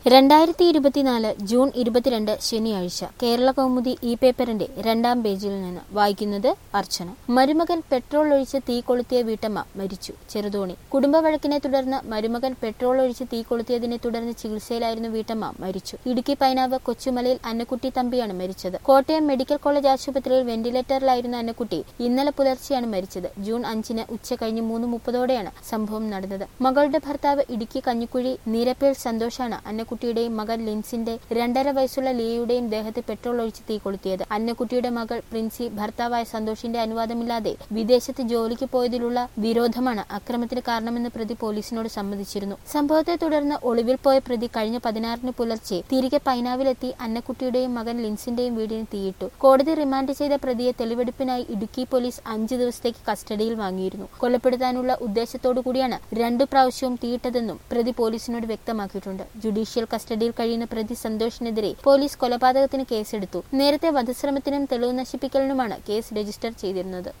രണ്ടായിരത്തി ഇരുപത്തിനാല് ജൂൺ ഇരുപത്തിരണ്ട് ശനിയാഴ്ച കേരള കൗമുദി ഇ പേപ്പറിന്റെ രണ്ടാം പേജിൽ നിന്ന് വായിക്കുന്നത് അർച്ചന മരുമകൻ പെട്രോൾ ഒഴിച്ച് തീ കൊളുത്തിയ വീട്ടമ്മ മരിച്ചു ചെറുതോണി കുടുംബവഴക്കിനെ തുടർന്ന് മരുമകൻ പെട്രോൾ ഒഴിച്ച് തീ കൊളുത്തിയതിനെ തുടർന്ന് ചികിത്സയിലായിരുന്ന വീട്ടമ്മ മരിച്ചു ഇടുക്കി പൈനാവ് കൊച്ചുമലയിൽ അന്നക്കുട്ടി തമ്പിയാണ് മരിച്ചത് കോട്ടയം മെഡിക്കൽ കോളേജ് ആശുപത്രിയിൽ വെന്റിലേറ്ററിലായിരുന്ന അന്നക്കുട്ടി ഇന്നലെ പുലർച്ചെയാണ് മരിച്ചത് ജൂൺ അഞ്ചിന് ഉച്ച കഴിഞ്ഞ് മൂന്ന് മുപ്പതോടെയാണ് സംഭവം നടന്നത് മകളുടെ ഭർത്താവ് ഇടുക്കി കഞ്ഞിക്കുഴി നീരപ്പേൽ സന്തോഷാണ് അന്നക്കുട്ടിയുടെയും മകൻ ലിൻസിന്റെ രണ്ടര വയസ്സുള്ള ലിയയുടെയും ദേഹത്ത് പെട്രോൾ ഒഴിച്ച് തീ കൊളുത്തിയത് അന്നക്കുട്ടിയുടെ മകൾ പ്രിൻസി ഭർത്താവായ സന്തോഷിന്റെ അനുവാദമില്ലാതെ വിദേശത്ത് ജോലിക്ക് പോയതിലുള്ള വിരോധമാണ് അക്രമത്തിന് കാരണമെന്ന് പ്രതി പോലീസിനോട് സമ്മതിച്ചിരുന്നു സംഭവത്തെ തുടർന്ന് ഒളിവിൽ പോയ പ്രതി കഴിഞ്ഞ പതിനാറിന് പുലർച്ചെ തിരികെ പൈനാവിലെത്തി അന്നക്കുട്ടിയുടെയും മകൻ ലിൻസിന്റെയും വീടിന് തീയിട്ടു കോടതി റിമാൻഡ് ചെയ്ത പ്രതിയെ തെളിവെടുപ്പിനായി ഇടുക്കി പോലീസ് അഞ്ച് ദിവസത്തേക്ക് കസ്റ്റഡിയിൽ വാങ്ങിയിരുന്നു കൊലപ്പെടുത്താനുള്ള ഉദ്ദേശത്തോടു കൂടിയാണ് രണ്ടു പ്രാവശ്യവും തീയിട്ടതെന്നും പ്രതി പോലീസിനോട് വ്യക്തമാക്കിയിട്ടുണ്ട് ജുഡീഷ്യൽ കസ്റ്റഡിയിൽ കഴിയുന്ന പ്രതി സന്തോഷിനെതിരെ പോലീസ് കൊലപാതകത്തിന് കേസെടുത്തു നേരത്തെ വധശ്രമത്തിനും തെളിവ് നശിപ്പിക്കലിനുമാണ് കേസ് രജിസ്റ്റർ ചെയ്തിരുന്നത്